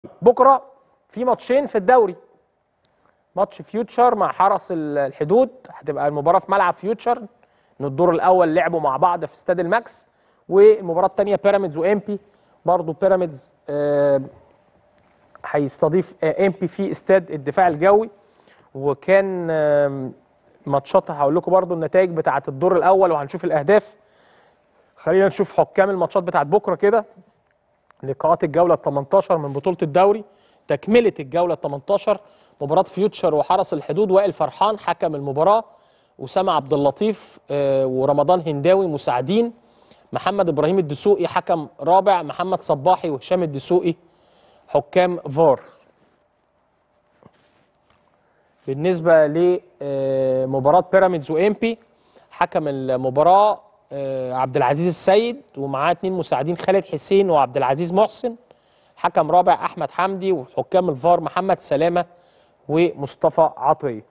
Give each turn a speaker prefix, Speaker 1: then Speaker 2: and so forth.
Speaker 1: بكره في ماتشين في الدوري ماتش فيوتشر مع حرس ال- الحدود هتبقى المباراه في ملعب فيوتشر ان الدور الاول لعبوا مع بعض في استاد الماكس والمباراه الثانيه بيراميدز وامبي برضه بيراميدز آه، هيستضيف امبي في استاد الدفاع الجوي وكان آم، ماتشات هقول لكم برضه النتائج بتاعه الدور الاول وهنشوف الاهداف خلينا نشوف حكام الماتشات بتاعت بكره كده لقاءات الجوله ال 18 من بطوله الدوري تكمله الجوله ال 18 مباراه فيوتشر وحرس الحدود وائل فرحان حكم المباراه اسامه عبد اللطيف آه، ورمضان هنداوي مساعدين محمد ابراهيم الدسوقي حكم رابع محمد صباحي وهشام الدسوقي حكام فار بالنسبه لمباراه بيراميدز وامبي حكم المباراه آه، عبد العزيز السيد ومعاه اتنين مساعدين خالد حسين وعبد العزيز محسن حكم رابع احمد حمدي وحكام الفار محمد سلامه ومصطفى عطيه